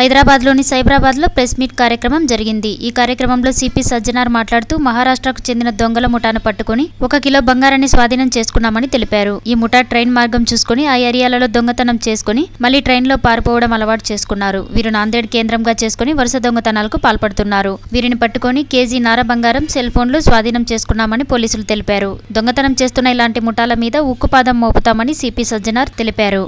హైదరాబాద్లోని సైబరాబాద్లో press meet కార్యక్రమం జరిగింది ఈ కార్యక్రమంలో సిపి సజ్జనార్ మాట్లాడుతూ మహారాష్ట్రకు చెందిన దొంగల ముఠాను పట్టుకుని ఒక కిలో బంగారాన్ని స్వాధీనం చేసుకున్నామని తెలిపారు ఈ ముఠా ట్రైన్ మార్గం చూసుకుని ఆ ఏరియాలలో దొంగతనం చేసుకుని మళ్లీ ట్రైన్లో పారిపోవడం అలవాటు చేసుకున్నారు వీరు నాందేడ్ కేంద్రంగా చేసుకుని వరుస దొంగతనాలకు పాల్పడుతున్నారు వీరిని పట్టుకొని కేజీ నార బంగారం సెల్ ఫోన్లు స్వాధీనం చేసుకున్నామని పోలీసులు తెలిపారు దొంగతనం చేస్తున్న ఇలాంటి ముఠాల మీద ఉక్కుపాదం మోపుతామని సిపి సజ్జనార్ తెలిపారు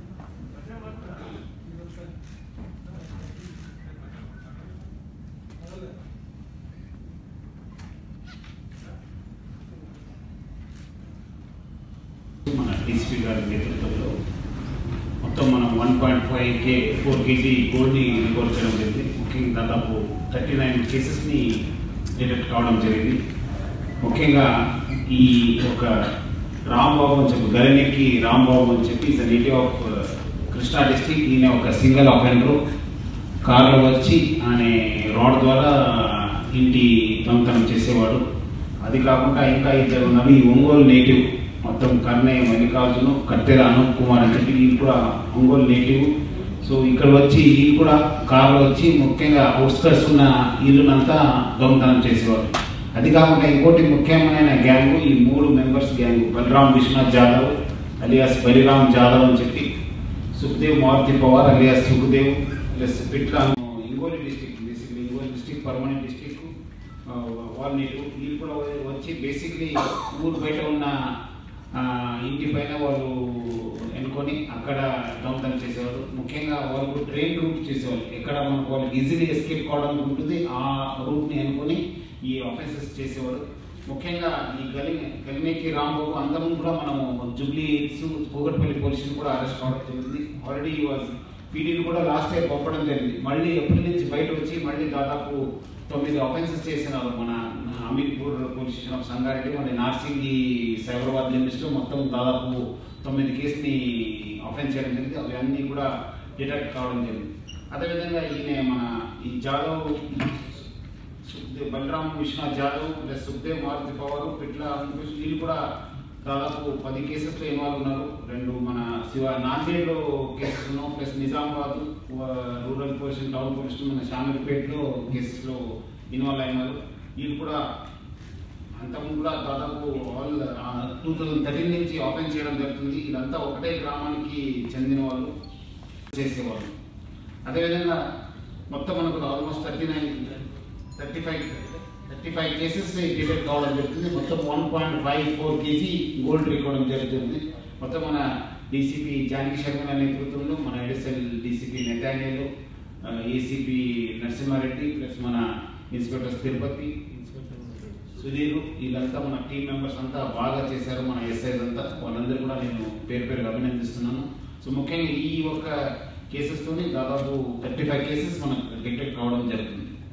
మన డీసీపీ గారి నేతృత్వంలో మొత్తం మనం వన్ పాయింట్ ఫైవ్ కే ఫోర్ కేజీ గోల్డ్ని రికవర్ చేయడం జరిగింది ముఖ్యంగా దాదాపు థర్టీ నైన్ కేసెస్ని డిటెక్ట్ కావడం జరిగింది ముఖ్యంగా ఈ ఒక రాంబాబు అని చెప్పి గరినెక్కి రాంబాబు అని చెప్పి is native of Krishna district ఈయన ఒక సింగిల్ అఫెండర్ కారులో వచ్చి ఆయన రోడ్ ద్వారా ఇంటి దొంగతనం చేసేవాడు అది కాకుండా ఇంకా ఇద్దరు ఉన్నారు ఈ ఒంగోలు నేటివ్ మొత్తం కర్ణయ్య మల్లికార్జును కత్తెర అనూప్ కుమార్ అని చెప్పి వీళ్ళు కూడా ఒంగోలు నేటివ్ సో ఇక్కడ వచ్చి వీళ్ళు కూడా కారులో వచ్చి ముఖ్యంగా అవుట్స్కర్ట్స్ ఉన్న ఇల్లునంతా దొంగతనం చేసేవారు అది కాకుండా ఇంకోటి ముఖ్యమైన గ్యాంగ్ ఈ మూడు members gang Balaram Vishwanath Jadhav alias Baliram Jadhav అని చెప్పి సుఖదేవ్ మారుతి పవార్ అలియాస్ సుఖదేవ్ ప్లస్ పిట్రామ్ Hingoli district basically Hingoli district permanent district వాల్నేటు వీళ్ళు కూడా వచ్చి బేసిక్లీ ఊరు బయట ఉన్న ఆ, ఇంటి పైన వాళ్ళు ఎన్నుకొని అక్కడ దొంగతనం చేసేవారు ముఖ్యంగా వాళ్ళు ట్రైన్ రూట్ చేసేవాళ్ళు ఎక్కడ మనకు వాళ్ళకి ఈజీలీ ఎస్కేప్ కావడానికి ఉంటుంది ఆ రూట్ని ఎన్నుకొని ఈ ఆఫెన్సెస్ చేసేవారు ముఖ్యంగా ఈ గలి గలినేకి రాంబాబు అందరం కూడా మనము జుబ్లీ హిల్స్ కూగట్పల్లి పోలీసులు కూడా అరెస్ట్ కావడం జరిగింది ఆల్రెడీ వాజ్ పీడీని కూడా లాస్ట్ టైం పంపడం జరిగింది మళ్ళీ ఎప్పటి నుంచి బయట వచ్చి మళ్ళీ దాదాపు తొమ్మిది ఆఫెన్సెస్ చేసినారు మన Ameerpur police station of Sangareddy మన నార్సింగి సైబరాబాద్ లిమిట్స్లో మొత్తం దాదాపు తొమ్మిది కేసుని ఆఫెన్స్ చేయడం జరిగింది అవి అన్నీ కూడా డిటెక్ట్ కావడం జరిగింది అదేవిధంగా ఈయన మన ఈ జాదవ్ సుఖ్దేవ్ బలరాం విశ్వనాథ్ జాదవ్ ప్లస్ సుఖ్దేవ్ మారుతి పవర్ పిట్ల అంకుష్ వీళ్ళు కూడా దాదాపు పది కేసెస్లో ఇన్వాల్వ్ ఉన్నారు రెండు మన శివ నాందేడ్లో కేసెస్ ఉన్నాం ప్లస్ నిజామాబాద్ ఆ, రూరల్ పోలీస్ టౌన్ పోలీస్ మన షామీర్పేటలో కేసెస్లో ఇన్వాల్వ్ అయినారు వీళ్ళు కూడా అంతకుముందు కూడా దాదాపు ఆల్ టూ థౌజండ్ థర్టీన్ నుంచి ఓపెన్ చేయడం జరుగుతుంది ఇదంతా ఒకటే గ్రామానికి చెందిన వాళ్ళు చేసేవాళ్ళు అదేవిధంగా మొత్తం మనకు almost thirty nine thirty five thirty five cases detect కావడం జరుగుతుంది మొత్తం one point five four KG gold రికార్డం జరుగుతుంది మొత్తం మన డీసీపీ జానకి శర్మ నేతృత్వంలో మన ఎడిఎస్ఎల్ డీసీపీ నెతానియలు ఏసీపీ నరసింహారెడ్డి ప్లస్ మన ఇన్స్పెక్టర్ తిరుపతి సుధీర్ వీళ్ళంతా మన టీం మెంబర్స్ అంతా బాగా చేశారు మన ఎస్ఐస్ అంతా వాళ్ళందరూ కూడా నేను పేరు పేరుగా అభినందిస్తున్నాను సో ముఖ్యంగా ఈ ఒక్క కేసెస్తోని దాదాపు థర్టీ ఫైవ్ కేసెస్ మనకు డిటెక్ట్ కావడం జరుగుతుంది